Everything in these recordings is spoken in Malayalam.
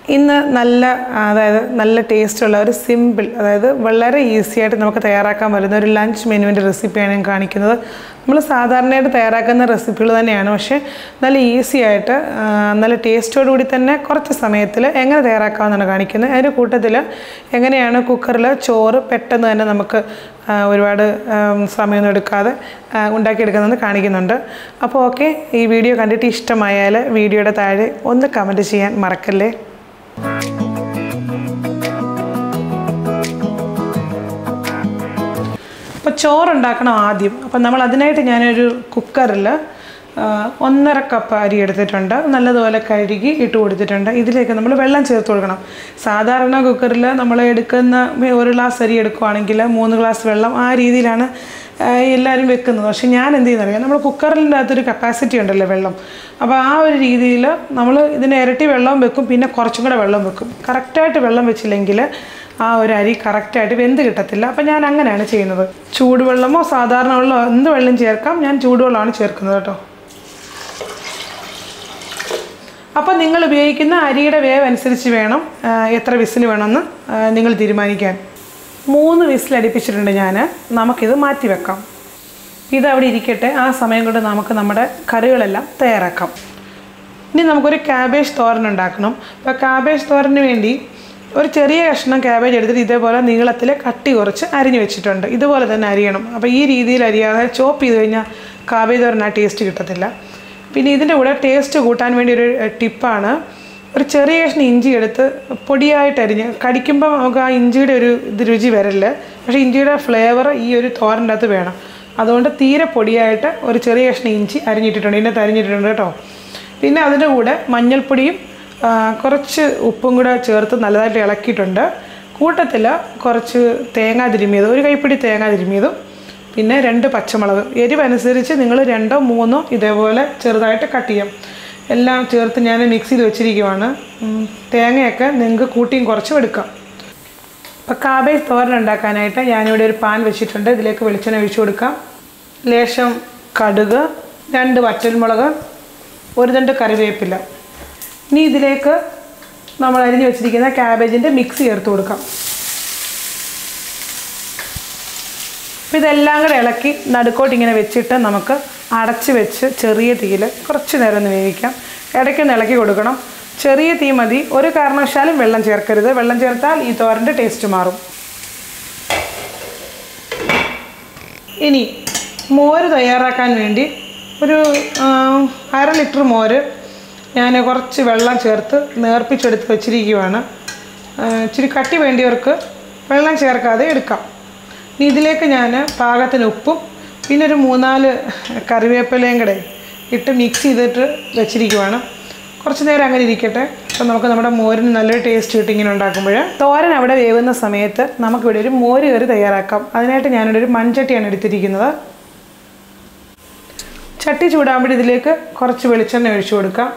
ഇന്ന് നല്ല അതായത് നല്ല ടേസ്റ്റുള്ള ഒരു സിമ്പിൾ അതായത് വളരെ ഈസി ആയിട്ട് നമുക്ക് തയ്യാറാക്കാൻ പറ്റുന്ന ഒരു ലഞ്ച് മെനുവിൻ്റെ റെസിപ്പിയാണ് ഞാൻ കാണിക്കുന്നത് നമ്മൾ സാധാരണയായിട്ട് തയ്യാറാക്കുന്ന റെസിപ്പികൾ തന്നെയാണ് പക്ഷേ നല്ല ഈസി ആയിട്ട് ആ, നല്ല ടേസ്റ്റോടു കൂടി തന്നെ കുറച്ച് സമയത്തിൽ എങ്ങനെ തയ്യാറാക്കാമെന്നാണ് കാണിക്കുന്നത് അതിൻ്റെ കൂട്ടത്തിൽ എങ്ങനെയാണ് കുക്കറിൽ ചോറ് പെട്ടെന്ന് തന്നെ നമുക്ക് ആ, ഒരുപാട് ആം, സമയമൊന്നും എടുക്കാതെ ആ, ഉണ്ടാക്കിയെടുക്കുന്നത് കാണിക്കുന്നുണ്ട് അപ്പോൾ ഓക്കെ ഈ വീഡിയോ കണ്ടിട്ട് ഇഷ്ടമായാൽ വീഡിയോയുടെ താഴെ ഒന്ന് കമൻറ്റ് ചെയ്യാൻ മറക്കല്ലേ അപ്പോൾ ചോറുണ്ടാക്കണം ആദ്യം അപ്പം നമ്മൾ അതിനായിട്ട് ഞാനൊരു കുക്കറിൽ ഒന്നര കപ്പ് അരി എടുത്തിട്ടുണ്ട് നല്ലതുപോലെ കഴുകി ഇട്ട് കൊടുത്തിട്ടുണ്ട് ഇതിലേക്ക് നമ്മൾ വെള്ളം ചേർത്ത് കൊടുക്കണം സാധാരണ കുക്കറിൽ നമ്മൾ എടുക്കുന്ന ഒരു ഗ്ലാസ് അരി എടുക്കുവാണെങ്കിൽ മൂന്ന് ഗ്ലാസ് വെള്ളം ആ രീതിയിലാണ് ആ, എല്ലാവരും വെക്കുന്നത് പക്ഷെ ഞാൻ എന്ത് ചെയ്യുന്നറിയാം നമ്മൾ കുക്കറിൻ്റെ അകത്തൊരു കപ്പാസിറ്റി ഉണ്ടല്ലോ വെള്ളം അപ്പോൾ ആ ഒരു രീതിയിൽ നമ്മൾ ഇതിന് ഇരട്ടി വെള്ളം വെക്കും പിന്നെ കുറച്ചും കൂടെ വെള്ളം വെക്കും കറക്റ്റായിട്ട് വെള്ളം വെച്ചില്ലെങ്കിൽ ആ ഒരു അരി കറക്റ്റായിട്ട് വെന്ത് കിട്ടത്തില്ല അപ്പം ഞാൻ അങ്ങനെയാണ് ചെയ്യുന്നത് ചൂടുവെള്ളമോ സാധാരണ വെള്ളമോ എന്ത് വെള്ളം ചേർക്കാം ഞാൻ ചൂടുവെള്ളമാണ് ചേർക്കുന്നത് കേട്ടോ അപ്പം നിങ്ങൾ ഉപയോഗിക്കുന്ന അരിയുടെ വേവ് അനുസരിച്ച് വേണം ആ, എത്ര വിസിൽ വേണമെന്ന് ആ, നിങ്ങൾ തീരുമാനിക്കാൻ മൂന്ന് വിസിൽ അടുപ്പിച്ചിട്ടുണ്ട് ഞാൻ നമുക്കിത് മാറ്റി വെക്കാം ഇത് അവിടെ ഇരിക്കട്ടെ ആ സമയം കൊണ്ട് നമുക്ക് നമ്മുടെ കറികളെല്ലാം തയ്യാറാക്കാം ഇനി നമുക്കൊരു ക്യാബേജ് തോരൻ ഉണ്ടാക്കണം അപ്പോൾ ക്യാബേജ് തോരന് വേണ്ടി ഒരു ചെറിയ കഷ്ണം ക്യാബേജ് എടുത്തിട്ട് ഇതേപോലെ നീളത്തിൽ കട്ടി കുറച്ച് അരിഞ്ഞു വെച്ചിട്ടുണ്ട് ഇതുപോലെ തന്നെ അരിയണം അപ്പോൾ ഈ രീതിയിൽ അരിയാതെ ചോപ്പ് ചെയ്ത് കഴിഞ്ഞാൽ കാബേജ് തോരൻ ആ ടേസ്റ്റ് കിട്ടത്തില്ല പിന്നെ ഇതിൻ്റെ കൂടെ ടേസ്റ്റ് കൂട്ടാൻ വേണ്ടി ഒരു ടിപ്പാണ് ഒരു ചെറിയ കഷ്ണം ഇഞ്ചി എടുത്ത് പൊടിയായിട്ട് അരിഞ്ഞ് കടിക്കുമ്പോൾ നമുക്ക് ആ ഇഞ്ചിയുടെ ഒരു ഇത് രുചി വരല്ല പക്ഷേ ഇഞ്ചിയുടെ ഫ്ലേവർ ഈ ഒരു തോരൻ്റെ അകത്ത് വേണം അതുകൊണ്ട് തീരെ പൊടിയായിട്ട് ഒരു ചെറിയ കഷ്ണം ഇഞ്ചി അരിഞ്ഞിട്ടിട്ടുണ്ട് ഇതിൻ്റെ അരിഞ്ഞിട്ടിട്ടുണ്ട് കേട്ടോ പിന്നെ അതിൻ്റെ കൂടെ മഞ്ഞൾപ്പൊടിയും ആ, കുറച്ച് ഉപ്പും കൂടെ ചേർത്ത് നല്ലതായിട്ട് ഇളക്കിയിട്ടുണ്ട് കൂട്ടത്തിൽ കുറച്ച് തേങ്ങ തിരുമിയത് ഒരു കൈപ്പിടി തേങ്ങ തിരുമിയതും പിന്നെ രണ്ട് പച്ചമുളക് എരിവനുസരിച്ച് നിങ്ങൾ രണ്ടോ മൂന്നോ ഇതേപോലെ ചെറുതായിട്ട് കട്ട് ചെയ്യാം എല്ലാം ചേർത്ത് ഞാൻ മിക്സ് ചെയ്ത് വെച്ചിരിക്കുവാണ് ഉം, തേങ്ങയൊക്കെ നിങ്ങൾക്ക് കൂട്ടിയും കുറച്ചും എടുക്കാം അപ്പോൾ കാബേജ് തോരൻ ഉണ്ടാക്കാനായിട്ട് ഞാനിവിടെ ഒരു പാൻ വെച്ചിട്ടുണ്ട് ഇതിലേക്ക് വെളിച്ചെണ്ണ ഒഴിച്ചു കൊടുക്കാം ലേശം കടുക് രണ്ട് വറ്റൽമുളക് ഒരു തണ്ട് കറിവേപ്പില ഇനി ഇതിലേക്ക് നമ്മൾ അരിഞ്ഞു വെച്ചിരിക്കുന്ന ക്യാബേജിൻ്റെ മിക്സ് ചേർത്ത് കൊടുക്കാം അപ്പോൾ ഇതെല്ലാം കൂടെ ഇളക്കി നടുക്കോട്ട് ഇങ്ങനെ വെച്ചിട്ട് നമുക്ക് അടച്ച് വെച്ച് ചെറിയ തീയിൽ കുറച്ച് നേരം ഒന്ന് വേവിക്കാം ഇടയ്ക്കൊന്ന് ഇളക്കി കൊടുക്കണം ചെറിയ തീ മതി ഒരു കാരണവശാലും വെള്ളം ചേർക്കരുത് വെള്ളം ചേർത്താൽ ഈ തോരൻ്റെ ടേസ്റ്റ് മാറും ഇനി മോര് തയ്യാറാക്കാൻ വേണ്ടി ഒരു ആ, അര ലിറ്റർ മോര് ഞാൻ കുറച്ച് വെള്ളം ചേർത്ത് നേർപ്പിച്ചെടുത്ത് വെച്ചിരിക്കുവാണ് ആ, ഇച്ചിരി കട്ടി വേണ്ടിയവർക്ക് വെള്ളം ചേർക്കാതെ എടുക്കാം ഇനി ഇതിലേക്ക് ഞാൻ പാകത്തിന് ഉപ്പും പിന്നെ ഒരു മൂന്നാല് കറിവേപ്പിലയും കൂടെ ഇട്ട് മിക്സ് ചെയ്തിട്ട് വെച്ചിരിക്കുവാണ് കുറച്ച് നേരം അങ്ങനെ ഇരിക്കട്ടെ അപ്പം നമുക്ക് നമ്മുടെ മോരിന് നല്ലൊരു ടേസ്റ്റ് കിട്ടും ഇങ്ങനെ ഉണ്ടാക്കുമ്പോൾ തോരൻ അവിടെ വേവുന്ന സമയത്ത് നമുക്കിവിടെ ഒരു മോര് കറി തയ്യാറാക്കാം അതിനായിട്ട് ഞാനിവിടെ ഒരു മൺചട്ടിയാണ് എടുത്തിരിക്കുന്നത് ചട്ടി ചൂടാകുമ്പോൾ ഇതിലേക്ക് കുറച്ച് വെളിച്ചെണ്ണ ഒഴിച്ചു കൊടുക്കാം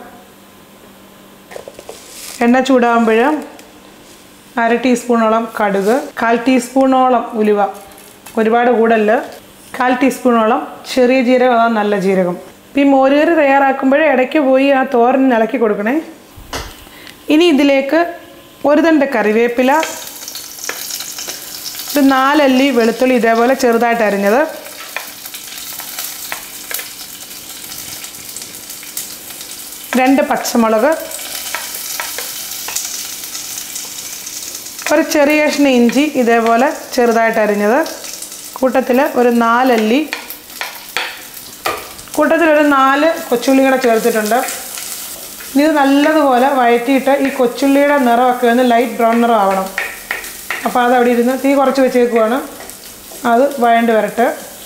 എണ്ണ ചൂടാകുമ്പോൾ അര ടീസ്പൂണോളം കടുക് കാൽ ടീസ്പൂണോളം ഉലുവ ഒരുപാട് കൂടല്ല കാൽ ടീസ്പൂണോളം ചെറിയ ജീരകം അതാ നല്ല ജീരകം ഇപ്പം ഈ മോരുകറി തയ്യാറാക്കുമ്പോൾ ഇടയ്ക്ക് പോയി ആ തോരൻ ഇളക്കി കൊടുക്കണേ ഇനി ഇതിലേക്ക് ഒരു തണ്ട് കറിവേപ്പില ഒരു നാലല്ലി വെളുത്തുള്ളി ഇതേപോലെ ചെറുതായിട്ട് അരിഞ്ഞത് രണ്ട് പച്ചമുളക് ഒരു ചെറിയ കഷ്ണം ഇഞ്ചി ഇതേപോലെ ചെറുതായിട്ട് അരിഞ്ഞത് കൂട്ടത്തിൽ ഒരു നാലല്ലി കൂട്ടത്തിൽ ഒരു നാല് കൊച്ചുള്ളി കൂടെ ചേർത്തിട്ടുണ്ട് ഇനി ഇത് നല്ലതുപോലെ വഴറ്റിയിട്ട് ഈ കൊച്ചുള്ളിയുടെ നിറമൊക്കെ ഒന്ന് ലൈറ്റ് ബ്രൗൺ നിറം ആവണം അപ്പോൾ അത് അവിടെ ഇരുന്ന് തീ കുറച്ച് വെച്ചേക്കുവാണ് അത് വഴണ്ട് വരട്ടെ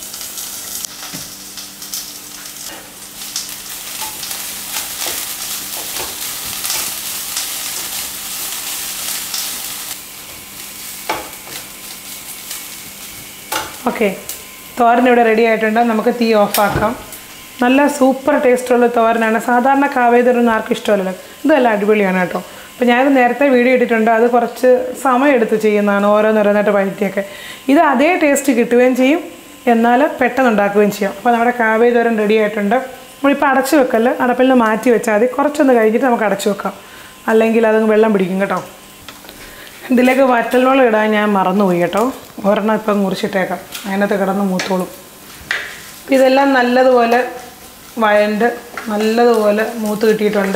ഓക്കെ തോരൻ ഇവിടെ റെഡി ആയിട്ടുണ്ട് നമുക്ക് തീ ഓഫാക്കാം നല്ല സൂപ്പർ ടേസ്റ്റുള്ള തോരനാണ് സാധാരണ കാവേതൊരൊന്നും ആർക്കും ഇഷ്ടമല്ലല്ലോ ഇതെല്ലാം അടിപൊളിയാണ് കേട്ടോ അപ്പോൾ ഞാനത് നേരത്തെ വീഡിയോ ഇട്ടിട്ടുണ്ട് അത് കുറച്ച് സമയം എടുത്ത് ചെയ്യുന്നതാണ് ഓരോന്നോരോന്നായിട്ട് വഴറ്റിയൊക്കെ ഇത് അതേ ടേസ്റ്റ് കിട്ടുകയും ചെയ്യും എന്നാൽ പെട്ടെന്ന് ഉണ്ടാക്കുകയും ചെയ്യാം അപ്പോൾ നമ്മുടെ കാവേജ് തോരൻ റെഡി ആയിട്ടുണ്ട് നമ്മളിപ്പോൾ അടച്ചു വെക്കല്ല അടപ്പിൽ നിന്ന് മാറ്റി വെച്ചാൽ മതി കുറച്ചൊന്ന് കഴിഞ്ഞിട്ട് നമുക്ക് അടച്ചു വെക്കാം അല്ലെങ്കിൽ അതങ്ങ് വെള്ളം പിടിക്കും കേട്ടോ ഇതിലേക്ക് വറ്റൽവെള്ളം ഇടാൻ ഞാൻ മറന്നുപോയി കേട്ടോ ഒരെണ്ണം ഇപ്പം മുറിച്ചിട്ടേക്കാം അതിനകത്ത് കിടന്ന് മൂത്തോളും അപ്പം ഇതെല്ലാം നല്ലതുപോലെ വഴണ്ട് നല്ലതുപോലെ മൂത്ത് കിട്ടിയിട്ടുണ്ട്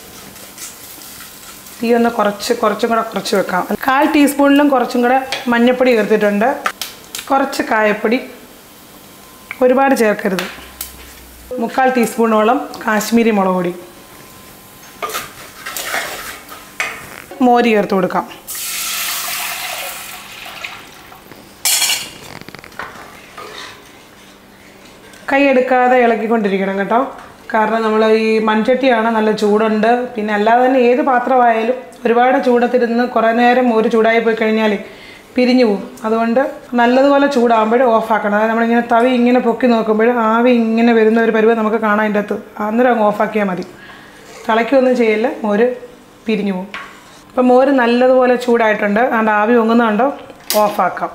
തീ ഒന്ന് കുറച്ച് കുറച്ചും കൂടെ കുറച്ച് വെക്കാം കാൽ ടീസ്പൂണിലും കുറച്ചും കൂടെ മഞ്ഞൾപ്പൊടി ചേർത്തിട്ടുണ്ട് കുറച്ച് കായപ്പൊടി ഒരുപാട് ചേർക്കരുത് മുക്കാൽ ടീസ്പൂണോളം കാശ്മീരി മുളക് പൊടി മോര് ചേർത്ത് കൊടുക്കാം കൈ എടുക്കാതെ ഇളക്കിക്കൊണ്ടിരിക്കണം കേട്ടോ കാരണം നമ്മൾ ഈ മൺചട്ടിയാണ് നല്ല ചൂടുണ്ട് പിന്നെ അല്ലാതെ തന്നെ ഏത് പാത്രമായാലും ഒരുപാട് ചൂടത്തിരുന്ന് കുറേ നേരം ഒരു ചൂടായി പോയി കഴിഞ്ഞാൽ പിരിഞ്ഞു പോകും അതുകൊണ്ട് നല്ലതുപോലെ ചൂടാകുമ്പോൾ ഓഫാക്കണം അതായത് നമ്മളിങ്ങനെ തവി ഇങ്ങനെ പൊക്കി നോക്കുമ്പോൾ ആവി ഇങ്ങനെ വരുന്ന ഒരു പരുവം നമുക്ക് കാണാൻ അതിൻ്റെ അകത്ത് അന്നേരം അങ്ങ് ഓഫാക്കിയാൽ മതി തിളയ്ക്കൊന്നും ചെയ്യില്ല മോര് പിരിഞ്ഞു പോകും അപ്പം മോര് നല്ലതുപോലെ ചൂടായിട്ടുണ്ട് അതുകൊണ്ട് ആവി പൊങ്ങുന്നുണ്ടോ ഓഫാക്കാം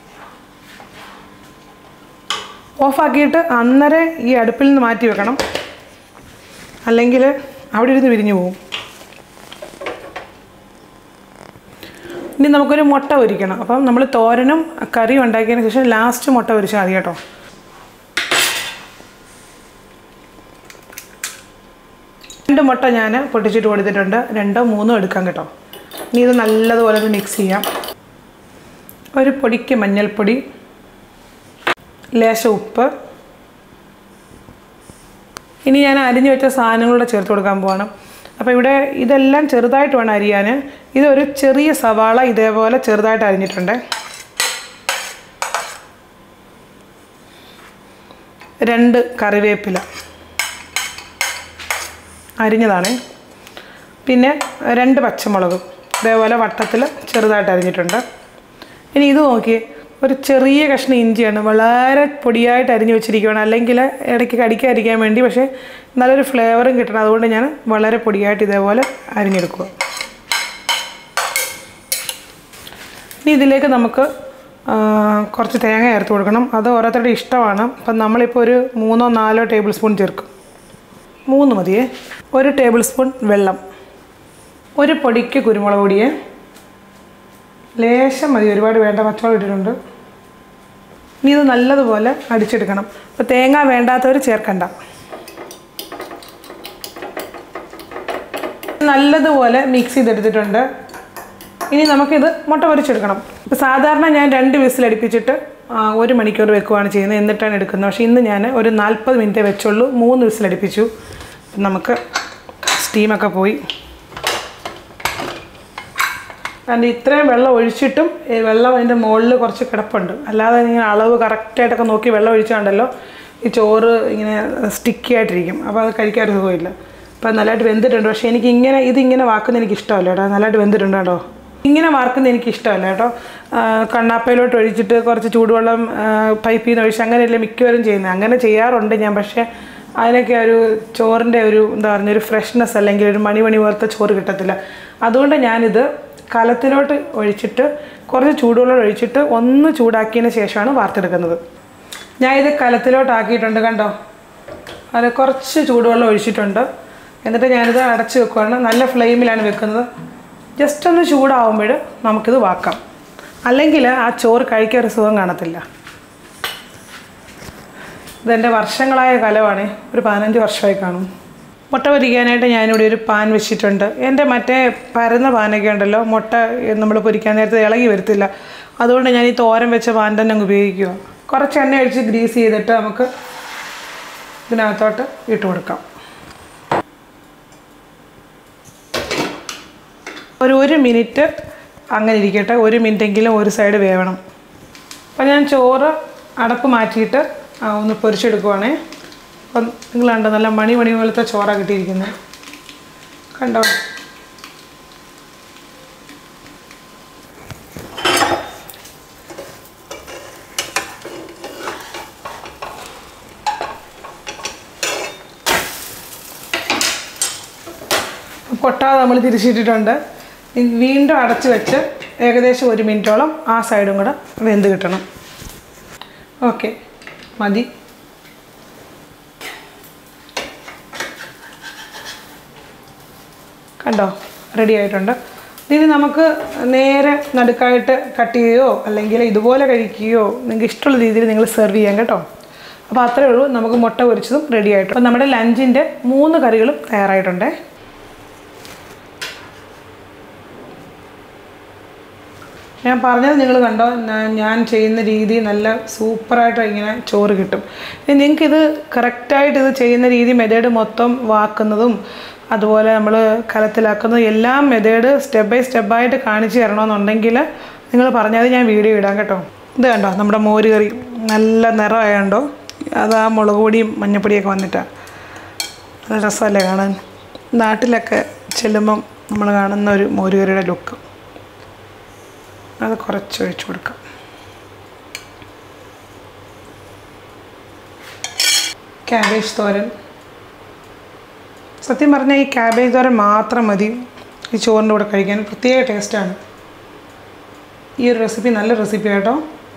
ഓഫാക്കിയിട്ട് അന്നേരം ഈ അടുപ്പിൽ നിന്ന് മാറ്റി വെക്കണം അല്ലെങ്കിൽ അവിടെ ഇരുന്ന് വിരിഞ്ഞു പോകും ഇനി നമുക്കൊരു മുട്ട പൊരിക്കണം അപ്പം നമ്മൾ തോരനും കറിയും ഉണ്ടാക്കിയതിന് ശേഷം ലാസ്റ്റ് മുട്ട പൊരിച്ചാൽ മതി കേട്ടോ രണ്ട് മുട്ട ഞാൻ പൊട്ടിച്ചിട്ട് കൊടുത്തിട്ടുണ്ട് രണ്ടോ മൂന്നോ എടുക്കാം കേട്ടോ ഇനി ഇത് നല്ലതുപോലെ ഒന്ന് മിക്സ് ചെയ്യാം ഒരു പൊടിക്ക് മഞ്ഞൾപ്പൊടി ലേശം ഉപ്പ് ഇനി ഞാൻ അരിഞ്ഞു വെച്ച സാധനങ്ങളൂടെ ചേർത്ത് കൊടുക്കാൻ പോവാണ് അപ്പോൾ ഇവിടെ ഇതെല്ലാം ചെറുതായിട്ട് വേണം അരിയാൻ ഇതൊരു ചെറിയ സവാള ഇതേപോലെ ചെറുതായിട്ട് അരിഞ്ഞിട്ടുണ്ട് രണ്ട് കറിവേപ്പില അരിഞ്ഞതാണ് പിന്നെ രണ്ട് പച്ചമുളകും ഇതേപോലെ വട്ടത്തിൽ ചെറുതായിട്ട് അരിഞ്ഞിട്ടുണ്ട് ഇനി ഇത് നോക്കിയേ ഒരു ചെറിയ കഷ്ണം ഇഞ്ചിയാണ് വളരെ പൊടിയായിട്ട് അരിഞ്ഞു വെച്ചിരിക്കുകയാണ് അല്ലെങ്കിൽ ഇടയ്ക്ക് കടിക്കാതിരിക്കാൻ വേണ്ടി പക്ഷേ നല്ലൊരു ഫ്ലേവറും കിട്ടണം അതുകൊണ്ട് ഞാൻ വളരെ പൊടിയായിട്ട് ഇതേപോലെ അരിഞ്ഞെടുക്കുക ഇനി ഇതിലേക്ക് നമുക്ക് ആ, കുറച്ച് തേങ്ങ ചേർത്ത് കൊടുക്കണം അത് ഓരോരുത്തരുടെ ഇഷ്ടമാണ് അപ്പം നമ്മളിപ്പോൾ ഒരു മൂന്നോ നാലോ ടേബിൾ സ്പൂൺ ചേർക്കും മൂന്ന് മതിയേ ഒരു ടേബിൾ സ്പൂൺ വെള്ളം ഒരു പൊടിക്ക് കുരുമുളക് പൊടിയേ ലേശം മതി ഒരുപാട് വേണ്ട പച്ചമുളക് ഇട്ടിട്ടുണ്ട് ഇനി ഇത് നല്ലതുപോലെ അടിച്ചെടുക്കണം അപ്പോൾ തേങ്ങ വേണ്ടാത്തവർ ചേർക്കണ്ട നല്ലതുപോലെ മിക്സ് ചെയ്തെടുത്തിട്ടുണ്ട് ഇനി നമുക്കിത് മുട്ട പൊരിച്ചെടുക്കണം ഇപ്പോൾ സാധാരണ ഞാൻ രണ്ട് വിസിൽ അടുപ്പിച്ചിട്ട് ആ, ഒരു മണിക്കൂർ വെക്കുവാണ് ചെയ്യുന്നത് എന്നിട്ടാണ് എടുക്കുന്നത് പക്ഷേ ഇന്ന് ഞാൻ ഒരു നാൽപ്പത് മിനിറ്റേ വെച്ചുള്ളൂ മൂന്ന് വിസിൽ അടുപ്പിച്ചു നമുക്ക് സ്റ്റീമൊക്കെ പോയി കാരണം ഇത്രയും വെള്ളം ഒഴിച്ചിട്ടും ഈ വെള്ളം അതിൻ്റെ മുകളിൽ കുറച്ച് കിടപ്പുണ്ട് അല്ലാതെ ഇങ്ങനെ അളവ് കറക്റ്റായിട്ടൊക്കെ നോക്കി വെള്ളം ഒഴിച്ചാണ്ടല്ലോ ഈ ചോറ് ഇങ്ങനെ സ്റ്റിക്കി ആയിട്ടിരിക്കും അപ്പോൾ അത് കഴിക്കാൻ ഒരു സുഖമില്ല അപ്പോൾ നല്ലതായിട്ട് വെന്തിട്ടുണ്ട് പക്ഷേ എനിക്ക് ഇങ്ങനെ ഇതിങ്ങനെ വാക്കുന്ന എനിക്ക് ഇഷ്ടമല്ല കേട്ടോ നല്ലതായിട്ട് വെന്തിട്ടുണ്ട് കേട്ടോ ഇങ്ങനെ വാർക്കുന്നത് എനിക്ക് ഇഷ്ടമല്ല കേട്ടോ ആ, കണ്ണാപ്പയിലോട്ട് ഒഴിച്ചിട്ട് കുറച്ച് ചൂടുവെള്ളം പൈപ്പിൽ നിന്ന് ഒഴിച്ച് അങ്ങനെയല്ലേ മിക്കവരും ചെയ്യുന്നത് അങ്ങനെ ചെയ്യാറുണ്ട് ഞാൻ പക്ഷേ അതിനൊക്കെ ഒരു ചോറിൻ്റെ ഒരു എന്താ പറഞ്ഞ ഒരു ഫ്രഷ്നെസ് അല്ലെങ്കിൽ ഒരു മണിമണി പോലത്തെ ചോറ് കിട്ടത്തില്ല അതുകൊണ്ട് ഞാനിത് കലത്തിലോട്ട് ഒഴിച്ചിട്ട് കുറച്ച് ചൂടുവെള്ളം ഒഴിച്ചിട്ട് ഒന്ന് ചൂടാക്കിയതിന് ശേഷമാണ് വാർത്തെടുക്കുന്നത് ഞാൻ ഇത് കലത്തിലോട്ട് ആക്കിയിട്ടുണ്ട് കണ്ടോ അത് കുറച്ച് ചൂടുവെള്ളം ഒഴിച്ചിട്ടുണ്ട് എന്നിട്ട് ഞാനിത് അടച്ച് വെക്കുവാണ് നല്ല ഫ്ലെയിമിലാണ് വെക്കുന്നത് ജസ്റ്റ് ഒന്ന് ചൂടാവുമ്പോൾ നമുക്കിത് വാക്കാം അല്ലെങ്കിൽ ആ ചോറ് കഴിക്കാൻ ഒരു സുഖം കാണത്തില്ല ഇതെൻ്റെ വർഷങ്ങളായ കലമാണ് ഒരു പതിനഞ്ച് വർഷമായി കാണും മുട്ട പൊരിക്കാനായിട്ട് ഞാനിവിടെ ഒരു പാൻ വെച്ചിട്ടുണ്ട് എൻ്റെ മറ്റേ പരന്ന പാനൊക്കെ ഉണ്ടല്ലോ മുട്ട നമ്മൾ പൊരിക്കാൻ നേരത്തെ ഇളകി വരത്തില്ല അതുകൊണ്ട് ഞാൻ ഈ തോരൻ വെച്ച പാൻ തന്നെ അങ്ങ് ഉപയോഗിക്കുക കുറച്ച് എണ്ണ ഒഴിച്ച് ഗ്രീസ് ചെയ്തിട്ട് നമുക്ക് ഇതിനകത്തോട്ട് ഇട്ട് കൊടുക്കാം ഒരു ഒരു മിനിറ്റ് അങ്ങനെ ഇരിക്കട്ടെ ഒരു മിനിറ്റെങ്കിലും ഒരു സൈഡ് വേവണം അപ്പോൾ ഞാൻ ചോറ് അടപ്പ് മാറ്റിയിട്ട് ആ, ഒന്ന് പൊരിച്ചെടുക്കുവാണേ അപ്പം നിങ്ങൾ കണ്ടോ നല്ല മണി മണി പോലത്തെ ചോറാണ് കിട്ടിയിരിക്കുന്നത് കണ്ടോ പൊട്ടാതെ നമ്മൾ തിരിച്ചിട്ടിട്ടുണ്ട് ഇനി വീണ്ടും അടച്ച് വെച്ച് ഏകദേശം ഒരു മിനിറ്റോളം ആ സൈഡും കൂടെ വെന്ത് കിട്ടണം ഓക്കെ മതി കണ്ടോ റെഡി ആയിട്ടുണ്ട് ഇനി നമുക്ക് നേരെ നടുക്കായിട്ട് കട്ട് ചെയ്യുകയോ അല്ലെങ്കിൽ ഇതുപോലെ കഴിക്കുകയോ നിങ്ങൾക്ക് ഇഷ്ടമുള്ള രീതിയിൽ നിങ്ങൾ സെർവ് ചെയ്യാം കേട്ടോ അപ്പോൾ അത്രേ ഉള്ളൂ നമുക്ക് മുട്ട പൊരിച്ചതും റെഡി ആയിട്ട് അപ്പോൾ നമ്മുടെ ലഞ്ചിൻ്റെ മൂന്ന് കറികളും തയ്യാറായിട്ടുണ്ടേ ഞാൻ പറഞ്ഞത് നിങ്ങൾ കണ്ടോ ഞാൻ- ഞാൻ ചെയ്യുന്ന രീതി നല്ല സൂപ്പറായിട്ട് ഇങ്ങനെ ചോറ് കിട്ടും ഇനി നിങ്ങൾക്കിത് കറക്റ്റായിട്ട് ഇത് ചെയ്യുന്ന രീതി മെത്തേഡ് മൊത്തം വാക്കുന്നതും അതുപോലെ നമ്മൾ കലത്തിലാക്കുന്നതും എല്ലാം മെത്തേഡ് സ്റ്റെപ്പ് ബൈ സ്റ്റെപ്പായിട്ട് കാണിച്ചു തരണമെന്നുണ്ടെങ്കിൽ നിങ്ങൾ പറഞ്ഞാൽ ഞാൻ വീഡിയോ ഇടാം കേട്ടോ ഇത് കണ്ടോ നമ്മുടെ മോര് കറി നല്ല നിറമായതുണ്ടോ അത് ആ മുളക് പൊടിയും മഞ്ഞപ്പൊടിയൊക്കെ വന്നിട്ടാണ് നല്ല രസമല്ലേ കാണാൻ നാട്ടിലൊക്കെ ചെല്ലുമ്പം നമ്മൾ കാണുന്ന ഒരു മോരുകറിയുടെ ലുക്ക് അത് കുറച്ച് ഒഴിച്ചു കൊടുക്കാം ക്യാബേജ് തോരൻ സത്യം പറഞ്ഞാൽ ഈ ക്യാബേജ് തോരൻ മാത്രം മതി ഈ ചോറിൻ്റെ കൂടെ കഴിക്കാൻ പ്രത്യേക ടേസ്റ്റാണ് ഈ ഒരു റെസിപ്പി നല്ല റെസിപ്പി കേട്ടോ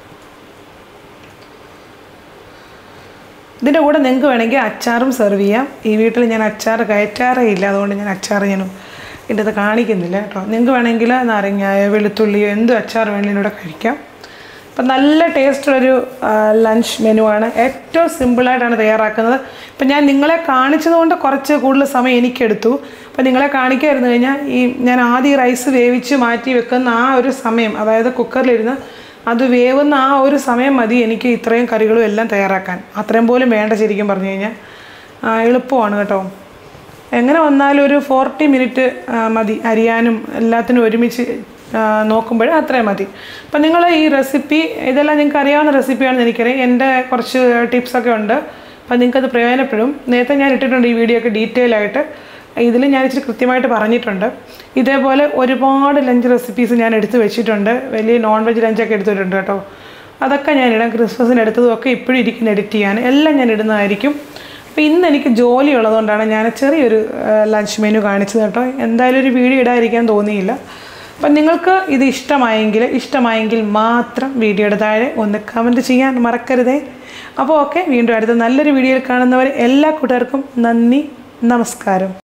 ഇതിൻ്റെ കൂടെ നിങ്ങൾക്ക് വേണമെങ്കിൽ അച്ചാറും സെർവ് ചെയ്യാം ഈ വീട്ടിൽ ഞാൻ അച്ചാർ കയറ്റാറേ ഇല്ല അതുകൊണ്ട് ഞാൻ അച്ചാർ ഞാൻ ഇതിൻ്റെ അത് കാണിക്കുന്നില്ല കേട്ടോ നിങ്ങൾക്ക് വേണമെങ്കിൽ നാരങ്ങായോ വെളുത്തുള്ളിയോ എന്ത് അച്ചാർ വേണമെങ്കിലും ഇവിടെ കഴിക്കാം അപ്പം നല്ല ടേസ്റ്റുള്ളൊരു ലഞ്ച് മെനു ആണ് ഏറ്റവും സിമ്പിളായിട്ടാണ് തയ്യാറാക്കുന്നത് ഇപ്പം ഞാൻ നിങ്ങളെ കാണിച്ചതുകൊണ്ട് കുറച്ച് കൂടുതൽ സമയം എനിക്കെടുത്തു അപ്പം നിങ്ങളെ കാണിക്കായിരുന്നു കഴിഞ്ഞാൽ ഈ ഞാൻ ആദ്യം ഈ റൈസ് വേവിച്ച് മാറ്റി വെക്കുന്ന ആ ഒരു സമയം അതായത് കുക്കറിലിരുന്ന് അത് വേവുന്ന ആ ഒരു സമയം മതി എനിക്ക് ഇത്രയും കറികളും എല്ലാം തയ്യാറാക്കാൻ അത്രയും പോലും വേണ്ട ശരിക്കും പറഞ്ഞു കഴിഞ്ഞാൽ ആ, എളുപ്പമാണ് കേട്ടോ എങ്ങനെ വന്നാലും ഒരു ഫോർട്ടി മിനിറ്റ് മതി അരിയാനും എല്ലാത്തിനും ഒരുമിച്ച് നോക്കുമ്പോൾ അത്രയും മതി അപ്പം നിങ്ങൾ ഈ റെസിപ്പി ഇതെല്ലാം നിങ്ങൾക്ക് അറിയാവുന്ന റെസിപ്പിയാണെന്ന് എനിക്കറിയാം എൻ്റെ കുറച്ച് ടിപ്സൊക്കെ ഉണ്ട് അപ്പം നിങ്ങൾക്കത് പ്രയോജനപ്പെടും നേരത്തെ ഞാൻ ഇട്ടിട്ടുണ്ട് ഈ വീഡിയോ ഒക്കെ ഡീറ്റെയിൽ ആയിട്ട് ഇതിൽ ഞാൻ ഇച്ചിരി കൃത്യമായിട്ട് പറഞ്ഞിട്ടുണ്ട് ഇതേപോലെ ഒരുപാട് ലഞ്ച് റെസിപ്പീസ് ഞാൻ എടുത്ത് വെച്ചിട്ടുണ്ട് വലിയ നോൺ വെജ് ലഞ്ചൊക്കെ എടുത്തിട്ടുണ്ട് കേട്ടോ അതൊക്കെ ഞാൻ ഇടാം ക്രിസ്മസിന് എടുത്തതും ഒക്കെ ഇപ്പോഴും ഇരിക്കുന്ന എഡിറ്റ് ചെയ്യാൻ എല്ലാം ഞാൻ ഇടുന്നതായിരിക്കും അപ്പോൾ ഇന്ന് എനിക്ക് ജോലി ഉള്ളതുകൊണ്ടാണ് ഞാൻ ചെറിയൊരു ലഞ്ച് മെനു കാണിച്ചത് കേട്ടോ എന്തായാലും ഒരു വീഡിയോ ഇടാതിരിക്കാൻ തോന്നിയില്ല അപ്പം നിങ്ങൾക്ക് ഇത് ഇഷ്ടമായെങ്കിൽ ഇഷ്ടമായെങ്കിൽ മാത്രം വീഡിയോയുടെ താഴെ ഒന്ന് കമൻറ്റ് ചെയ്യാൻ മറക്കരുതേ അപ്പോൾ ഓക്കെ വീണ്ടും അടുത്ത നല്ലൊരു വീഡിയോയിൽ കാണുന്നവർ എല്ലാ കൂട്ടുകാർക്കും നന്ദി നമസ്കാരം